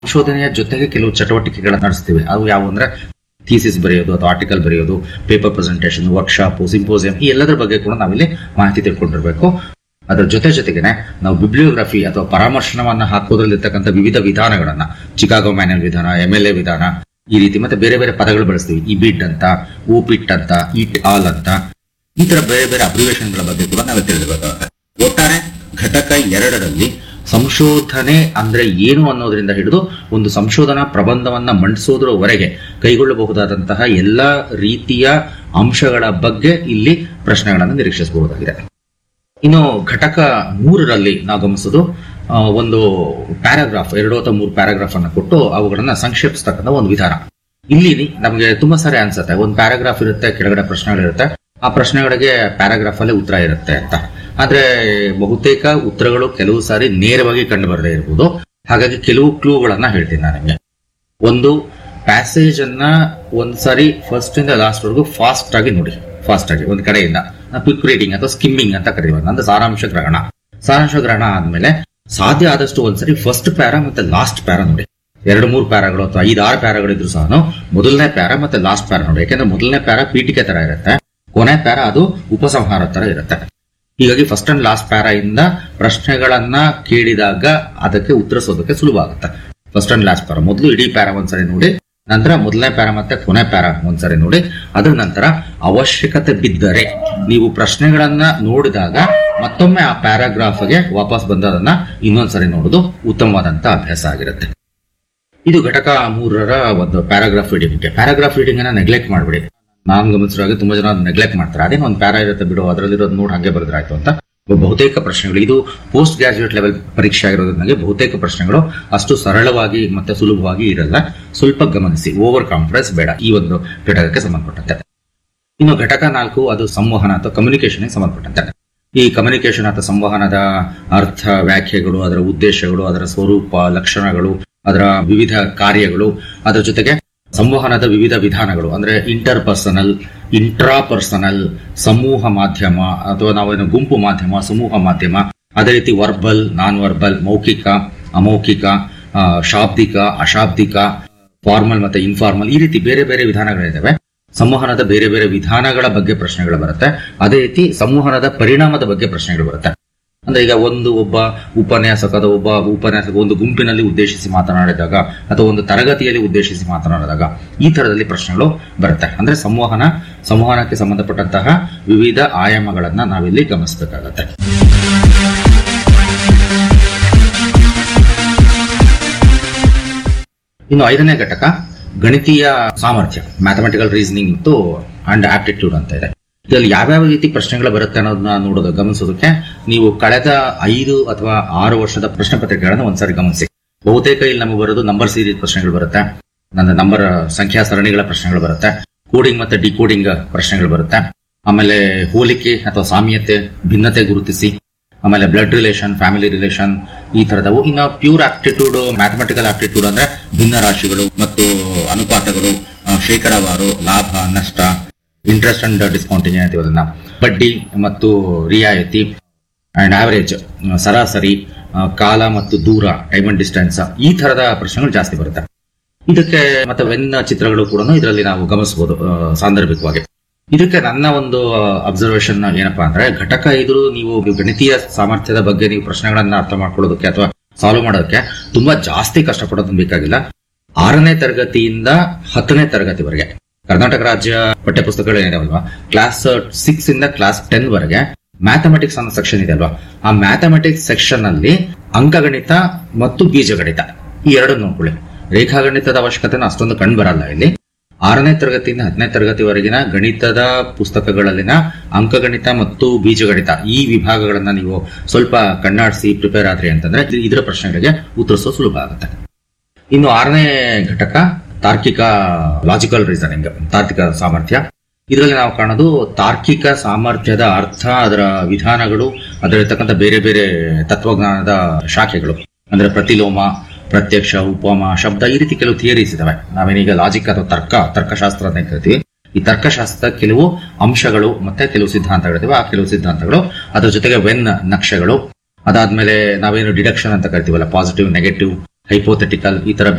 ಸಂಶೋಧನೆಯ ಜೊತೆಗೆ ಕೆಲವು ಚಟುವಟಿಕೆಗಳನ್ನ ನಡೆಸ್ತೀವಿ ಅವು ಯಾವುವು ಅಂದ್ರೆ ಥೀಸಿಸ್ ಬರೆಯೋದು ಅಥವಾ ಆರ್ಟಿಕಲ್ ಬರೆಯೋದು ಪೇಪರ್ ಪ್ರೆಸೆಂಟೇಷನ್ ವರ್ಕ್ಶಾಪ್ ಸಿಂಪೋಸಿಯಂ ಈ ಎಲ್ಲದರ ಬಗ್ಗೆ ಕೂಡ ನಾವಿಲ್ಲಿ ಮಾಹಿತಿ ತಿಳ್ಕೊಂಡಿರ್ಬೇಕು ಅದರ ಜೊತೆ ಜೊತೆಗೇನೆ ನಾವು ಬಿಬ್ಲಿಯೋಗ್ರಫಿ ಅಥವಾ ಪರಾಮರ್ಶನವನ್ನ ಹಾಕೋದ್ರಲ್ಲಿರ್ತಕ್ಕಂಥ ವಿವಿಧ ವಿಧಾನಗಳನ್ನ ಚಿಕಾಗೋ ಮ್ಯಾನ್ಯಲ್ ವಿಧಾನ ಎಂ ಎಲ್ ಎ ವಿಧಾನ ಈ ರೀತಿ ಮತ್ತೆ ಬೇರೆ ಬೇರೆ ಪದಗಳು ಬಳಸ್ತೀವಿ ಈ ಬಿಟ್ ಅಂತ ಓಪಿಟ್ ಅಂತ ಇಟ್ ಆಲ್ ಅಂತ ಈ ತರ ಬೇರೆ ಬೇರೆ ಅಬ್ರಿವೇಷನ್ಗಳ ಬಗ್ಗೆ ಕೂಡ ನಾವು ತಿಳಿದಿರಬೇಕಾಗುತ್ತೆ ಒಟ್ಟಾರೆ ಘಟಕ ಎರಡರಲ್ಲಿ ಸಂಶೋಧನೆ ಅಂದ್ರೆ ಏನು ಅನ್ನೋದ್ರಿಂದ ಹಿಡಿದು ಒಂದು ಸಂಶೋಧನಾ ಪ್ರಬಂಧವನ್ನ ಮಂಡಿಸೋದ್ರವರೆಗೆ ಕೈಗೊಳ್ಳಬಹುದಾದಂತಹ ಎಲ್ಲಾ ರೀತಿಯ ಅಂಶಗಳ ಬಗ್ಗೆ ಇಲ್ಲಿ ಪ್ರಶ್ನೆಗಳನ್ನು ನಿರೀಕ್ಷಿಸಬಹುದಾಗಿದೆ ಇನ್ನು ಘಟಕ ಮೂರರಲ್ಲಿ ನಾವು ಗಮನಿಸೋದು ಆ, ಒಂದು ಪ್ಯಾರಾಗ್ರಾಫ್ ಎರಡು ಅಥವಾ ಮೂರು ಪ್ಯಾರಾಗ್ರಾಫ್ ಅನ್ನ ಕೊಟ್ಟು ಅವುಗಳನ್ನ ಸಂಕ್ಷೇಪಿಸ್ತಕ್ಕಂಥ ಒಂದು ವಿಧಾನ ಇಲ್ಲಿ ನಮಗೆ ತುಂಬಾ ಸಾರಿ ಅನ್ಸುತ್ತೆ ಒಂದು ಪ್ಯಾರಾಗ್ರಾಫ್ ಇರುತ್ತೆ ಕೆಳಗಡೆ ಪ್ರಶ್ನೆಗಳಿರುತ್ತೆ ಆ ಪ್ರಶ್ನೆಗಳಿಗೆ ಪ್ಯಾರಾಗ್ರಾಫ್ ಅಲ್ಲಿ ಉತ್ತರ ಇರುತ್ತೆ ಅಂತ ಆದ್ರೆ ಬಹುತೇಕ ಉತ್ತರಗಳು ಕೆಲವು ಸಾರಿ ನೇರವಾಗಿ ಕಂಡು ಬರದೇ ಇರಬಹುದು ಹಾಗಾಗಿ ಕೆಲವು ಕ್ಲೂಗಳನ್ನ ಹೇಳ್ತೀನಿ ನಾನು ನಿಮಗೆ ಒಂದು ಪ್ಯಾಸೇಜ್ ಅನ್ನ ಒಂದ್ಸಾರಿ ಫಸ್ಟ್ ಇಂದ ಲಾಸ್ಟ್ ವರೆಗೂ ಫಾಸ್ಟ್ ಆಗಿ ನೋಡಿ ಫಾಸ್ಟ್ ಆಗಿ ಒಂದ್ ಕಡೆಯಿಂದ ಕ್ವಿಕ್ ರೀಡಿಂಗ್ ಅಥವಾ ಸ್ಕಿಮ್ಮಿಂಗ್ ಅಂತ ಕರೀತೀವಿ ಅಂದ್ರೆ ಸಾರಾಂಶ ಗ್ರಹಣ ಸಾರಾಂಶ ಗ್ರಹಣ ಆದ್ಮೇಲೆ ಸಾಧ್ಯ ಆದಷ್ಟು ಒಂದ್ಸರಿ ಫಸ್ಟ್ ಪ್ಯಾರಾ ಮತ್ತೆ ಲಾಸ್ಟ್ ಪ್ಯಾರಾ ನೋಡಿ ಎರಡು ಮೂರು ಪ್ಯಾರಾಗಳು ಅಥವಾ ಐದಾರು ಪ್ಯಾರಾಗಳು ಇದ್ರು ಸಹ ಮೊದಲನೇ ಪ್ಯಾರಾ ಮತ್ತೆ ಲಾಸ್ಟ್ ಪ್ಯಾರಾ ನೋಡಿ ಯಾಕಂದ್ರೆ ಮೊದಲನೇ ಪ್ಯಾರಾ ಪೀಠಿಕೆ ತರ ಇರುತ್ತೆ ಕೊನೆ ಪ್ಯಾರಾ ಅದು ಉಪಸಂಹಾರ ತರ ಇರುತ್ತೆ ಹೀಗಾಗಿ ಫಸ್ಟ್ ಅಂಡ್ ಲಾಸ್ಟ್ ಪ್ಯಾರಾ ಇಂದ ಪ್ರಶ್ನೆಗಳನ್ನ ಕೇಳಿದಾಗ ಅದಕ್ಕೆ ಉತ್ತರಿಸೋದಕ್ಕೆ ಸುಲಭ ಆಗುತ್ತೆ ಫಸ್ಟ್ ಅಂಡ್ ಲಾಸ್ಟ್ ಪ್ಯಾರಾ ಮೊದಲು ಇಡೀ ಪ್ಯಾರಾ ಒಂದ್ಸರಿ ನೋಡಿ ನಂತರ ಮೊದಲನೇ ಪ್ಯಾರಾ ಮತ್ತೆ ಕೊನೆ ಪ್ಯಾರಾ ಒಂದ್ಸರಿ ನೋಡಿ ಅದರ ನಂತರ ಅವಶ್ಯಕತೆ ಬಿದ್ದರೆ ನೀವು ಪ್ರಶ್ನೆಗಳನ್ನ ನೋಡಿದಾಗ ಮತ್ತೊಮ್ಮೆ ಆ ಪ್ಯಾರಾಗ್ರಾಫ್ಗೆ ವಾಪಸ್ ಬಂದು ಅದನ್ನ ಇನ್ನೊಂದ್ಸರಿ ನೋಡೋದು ಉತ್ತಮವಾದಂತ ಅಭ್ಯಾಸ ಆಗಿರುತ್ತೆ ಇದು ಘಟಕ ಮೂರರ ಒಂದು ಪ್ಯಾರಾಗ್ರಾಫ್ ರೀಡಿಂಗ್ ಪ್ಯಾರಾಗ್ರಾಫ್ ರೀಡಿಂಗ್ ಅನ್ನ ನೆಗ್ಲೆಕ್ಟ್ ಮಾಡ್ಬಿಡಿ ನಾನ್ ಗಮನಿಸಿರೋ ಹಾಗೆ ತುಂಬಾ ಜನ ನೆಗ್ಲೆಕ್ಟ್ ಮಾಡ್ತಾರೆ ಅದೇನೋ ಒಂದು ಪ್ಯಾರಾ ಇರುತ್ತೆ ಬಿಡು ಅದರಲ್ಲಿರೋದು ನೋಡಿ ಹಂಗೆ ಬರೆದ್ರೆ ಆಯ್ತು ಅಂತ ಬಹುತೇಕ ಪ್ರಶ್ನೆಗಳು ಇದು ಪೋಸ್ಟ್ ಗ್ರಾಜುಯೇಟ್ ಲೆವೆಲ್ ಪರೀಕ್ಷೆ ಆಗಿರೋದ್ರಿಂದ ಬಹುತೇಕ ಪ್ರಶ್ನೆಗಳು ಅಷ್ಟು ಸರಳವಾಗಿ ಮತ್ತೆ ಸುಲಭವಾಗಿ ಇರಲ್ಲ ಸ್ವಲ್ಪ ಗಮನಿಸಿ ಓವರ್ ಕಾನ್ಫಿಡೆನ್ಸ್ ಬೇಡ ಈ ಒಂದು ಘಟಕಕ್ಕೆ ಸಂಬಂಧಪಟ್ಟಂತೆ ಇನ್ನು ಘಟಕ ನಾಲ್ಕು ಅದು ಸಂವಹನ ಅಥವಾ ಕಮ್ಯುನಿಕೇಶನ್ ಸಂಬಂಧಪಟ್ಟಂತೆ ಈ ಕಮ್ಯುನಿಕೇಶನ್ ಅಥವಾ ಸಂವಹನದ ಅರ್ಥ ವ್ಯಾಖ್ಯೆಗಳು ಅದರ ಉದ್ದೇಶಗಳು ಅದರ ಸ್ವರೂಪ ಲಕ್ಷಣಗಳು ಅದರ ವಿವಿಧ ಕಾರ್ಯಗಳು ಅದರ ಜೊತೆಗೆ ಸಂವಹನದ ವಿವಿಧ ವಿಧಾನಗಳು ಅಂದ್ರೆ ಇಂಟರ್ ಪರ್ಸನಲ್ ಇಂಟ್ರಾ ಪರ್ಸನಲ್ ಸಮೂಹ ಮಾಧ್ಯಮ ಅಥವಾ ನಾವೇನು ಗುಂಪು ಮಾಧ್ಯಮ ಸಮೂಹ ಮಾಧ್ಯಮ ಅದೇ ರೀತಿ ವರ್ಬಲ್ ನಾನ್ ವರ್ಬಲ್ ಮೌಖಿಕ ಅಮೌಖಿಕ ಆ, ಶಾಬ್ದಿಕ ಅಶಾಬ್ದಿಕ ಫಾರ್ಮಲ್ ಮತ್ತೆ ಇನ್ಫಾರ್ಮಲ್ ಈ ರೀತಿ ಬೇರೆ ಬೇರೆ ವಿಧಾನಗಳಿದ್ದಾವೆ ಸಂವಹನದ ಬೇರೆ ಬೇರೆ ವಿಧಾನಗಳ ಬಗ್ಗೆ ಪ್ರಶ್ನೆಗಳು ಬರುತ್ತೆ ಅದೇ ರೀತಿ ಸಂವಹನದ ಪರಿಣಾಮದ ಬಗ್ಗೆ ಪ್ರಶ್ನೆಗಳು ಬರುತ್ತೆ ಅಂದ್ರೆ ಈಗ ಒಂದು ಒಬ್ಬ ಉಪನ್ಯಾಸಕದ ಒಬ್ಬ ಉಪನ್ಯಾಸಕ ಒಂದು ಗುಂಪಿನಲ್ಲಿ ಉದ್ದೇಶಿಸಿ ಮಾತನಾಡಿದಾಗ ಅಥವಾ ಒಂದು ತರಗತಿಯಲ್ಲಿ ಉದ್ದೇಶಿಸಿ ಮಾತನಾಡಿದಾಗ ಈ ತರದಲ್ಲಿ ಪ್ರಶ್ನೆಗಳು ಬರುತ್ತೆ ಅಂದ್ರೆ ಸಂವಹನ ಸಂವಹನಕ್ಕೆ ಸಂಬಂಧಪಟ್ಟಂತಹ ವಿವಿಧ ಆಯಾಮಗಳನ್ನ ನಾವಿಲ್ಲಿ ಗಮನಿಸಬೇಕಾಗತ್ತೆ ಇನ್ನು ಐದನೇ ಘಟಕ ಗಣಿತೀಯ ಸಾಮರ್ಥ್ಯ ಮ್ಯಾಥಮೆಟಿಕಲ್ ರೀಸನಿಂಗ್ ಮತ್ತು ಅಂಡ್ ಆಪ್ಟಿಟ್ಯೂಡ್ ಅಂತ ಇದೆ ಇದರಲ್ಲಿ ಯಾವ್ಯಾವ ರೀತಿ ಪ್ರಶ್ನೆಗಳು ಬರುತ್ತೆ ಅನ್ನೋದನ್ನ ನೋಡೋದು ಗಮನಿಸೋದಕ್ಕೆ ನೀವು ಕಳೆದ ಐದು ಅಥವಾ ಆರು ವರ್ಷದ ಪ್ರಶ್ನೆ ಪತ್ರಿಕೆಗಳನ್ನು ಒಂದ್ಸಾರಿ ಗಮನಿಸಿ ಬಹುತೇಕ ಇಲ್ಲಿ ನಮಗೆ ಬರೋದು ನಂಬರ್ ಸೀರೀಸ್ ಪ್ರಶ್ನೆಗಳು ಬರುತ್ತೆ ನನ್ನ ನಂಬರ್ ಸಂಖ್ಯಾ ಸರಣಿಗಳ ಪ್ರಶ್ನೆಗಳು ಬರುತ್ತೆ ಕೋಡಿಂಗ್ ಮತ್ತೆ ಡಿಕೋಡಿಂಗ್ ಪ್ರಶ್ನೆಗಳು ಬರುತ್ತೆ ಆಮೇಲೆ ಹೋಲಿಕೆ ಅಥವಾ ಸಾಮ್ಯತೆ ಭಿನ್ನತೆ ಗುರುತಿಸಿ ಆಮೇಲೆ ಬ್ಲಡ್ ರಿಲೇಷನ್ ಫ್ಯಾಮಿಲಿ ರಿಲೇಷನ್ ಈ ತರದವು ಇನ್ನು ಪ್ಯೂರ್ ಆಪ್ಟಿಟ್ಯೂಡ್ ಮ್ಯಾಥಮೆಟಿಕಲ್ ಆಪ್ಟಿಟ್ಯೂಡ್ ಅಂದ್ರೆ ಭಿನ್ನ ರಾಶಿಗಳು ಮತ್ತು ಅನುಪಾತಗಳು ಆ, ಶೇಕಡಾವಾರು ಲಾಭ ನಷ್ಟ ಇಂಟ್ರೆಸ್ಟ್ ಅಂಡ್ ಡಿಸ್ಕೌಂಟಿಂಗ್ ಏನಂತೀವಿ ಅದನ್ನ ಬಡ್ಡಿ ಮತ್ತು ರಿಯಾಯಿತಿ ಅಂಡ್ ಆವರೇಜ್ ಸರಾಸರಿ ಆ, ಕಾಲ ಮತ್ತು ದೂರ ಟೈಮ್ ಅಂಡ್ ಡಿಸ್ಟೆನ್ಸ್ ಈ ತರದ ಪ್ರಶ್ನೆಗಳು ಜಾಸ್ತಿ ಬರುತ್ತೆ ಇದಕ್ಕೆ ಮತ್ತೆ ವೆನ್ ಚಿತ್ರಗಳು ಕೂಡ ಇದರಲ್ಲಿ ನಾವು ಗಮನಿಸಬಹುದು ಆ, ಸಾಂದರ್ಭಿಕವಾಗಿ ಇದಕ್ಕೆ ನನ್ನ ಒಂದು ಅಬ್ಸರ್ವೇಷನ್ ಏನಪ್ಪಾ ಅಂದ್ರೆ ಘಟಕ ಐದು ನೀವು ಗಣಿತೀಯ ಸಾಮರ್ಥ್ಯದ ಬಗ್ಗೆ ನೀವು ಪ್ರಶ್ನೆಗಳನ್ನ ಅರ್ಥ ಮಾಡ್ಕೊಳ್ಳೋದಕ್ಕೆ ಅಥವಾ ಸಾಲ್ವ್ ಮಾಡೋದಕ್ಕೆ ತುಂಬಾ ಜಾಸ್ತಿ ಕಷ್ಟಪಡೋದು ಬೇಕಾಗಿಲ್ಲ ಆರನೇ ತರಗತಿಯಿಂದ ಹತ್ತನೇ ತರಗತಿವರೆಗೆ ಕರ್ನಾಟಕ ರಾಜ್ಯ ಪಠ್ಯಪುಸ್ತಕಗಳು ಏನಿದಾವಲ್ವಾ ಕ್ಲಾಸ್ ಸಿಕ್ಸ್ ಇಂದ ಕ್ಲಾಸ್ ಟೆನ್ ವರೆಗೆ ಮ್ಯಾಥಮೆಟಿಕ್ಸ್ ಅನ್ನೋ ಸೆಕ್ಷನ್ ಇದೆ ಅಲ್ವಾ ಆ ಮ್ಯಾಥಮೆಟಿಕ್ಸ್ ಸೆಕ್ಷನ್ ಅಲ್ಲಿ ಅಂಕಗಣಿತ ಮತ್ತು ಬೀಜಗಣಿತ ಈ ಎರಡು ನೋಡ್ಕೊಳ್ಳಿ ರೇಖಾಗಣಿತದ ಅವಶ್ಯಕತೆನ ಅಷ್ಟೊಂದು ಕಂಡು ಬರಲ್ಲ ಇಲ್ಲಿ ಆರನೇ ತರಗತಿಯಿಂದ ಹತ್ತನೇ ತರಗತಿವರೆಗಿನ ಗಣಿತದ ಪುಸ್ತಕಗಳಲ್ಲಿನ ಅಂಕಗಣಿತ ಮತ್ತು ಬೀಜಗಣಿತ ಈ ವಿಭಾಗಗಳನ್ನ ನೀವು ಸ್ವಲ್ಪ ಕಣ್ಣಾಡಿಸಿ ಪ್ರಿಪೇರ್ ಆದ್ರಿ ಅಂತಂದ್ರೆ ಇದ್- ಇದರ ಪ್ರಶ್ನೆಗಳಿಗೆ ಉತ್ತರಿಸೋ ಸುಲಭ ಆಗುತ್ತೆ ಇನ್ನು ಆರನೇ ಘಟಕ ತಾರ್ಕಿಕ ಲಾಜಿಕಲ್ ರೀಸನಿಂಗ್ ತಾರ್ಕಿಕ ಸಾಮರ್ಥ್ಯ ಇದರಲ್ಲಿ ನಾವು ಕಾಣೋದು ತಾರ್ಕಿಕ ಸಾಮರ್ಥ್ಯದ ಅರ್ಥ ಅದರ ವಿಧಾನಗಳು ಅದರಲ್ಲಿರ್ತಕ್ಕಂಥ ಬೇರೆ ಬೇರೆ ತತ್ವಜ್ಞಾನದ ಶಾಖೆಗಳು ಅಂದ್ರೆ ಪ್ರತಿಲೋಮ ಪ್ರತ್ಯಕ್ಷ ಉಪಮ ಶಬ್ದ ಈ ರೀತಿ ಕೆಲವು ಥಿಯರೀಸ್ ಇದಾವೆ ನಾವೇನೀಗ ಲಾಜಿಕ್ ಅಥವಾ ತರ್ಕ ತರ್ಕಶಾಸ್ತ್ರ ಅಂತ ಕರಿತೀವಿ ಈ ತರ್ಕಶಾಸ್ತ್ರದ ಕೆಲವು ಅಂಶಗಳು ಮತ್ತೆ ಕೆಲವು ಸಿದ್ಧಾಂತಗಳಿದಾವೆ ಆ ಕೆಲವು ಸಿದ್ಧಾಂತಗಳು ಅದರ ಜೊತೆಗೆ ವೆನ್ ನಕ್ಷೆಗಳು ಅದಾದ್ಮೇಲೆ ನಾವೇನು ಡಿಡಕ್ಷನ್ ಅಂತ ಕರಿತೀವಲ್ಲ ಪಾಸಿಟಿವ್ ನೆಗೆಟಿವ್ ಹೈಪೋಥೆಟಿಕಲ್ ಈ ತರ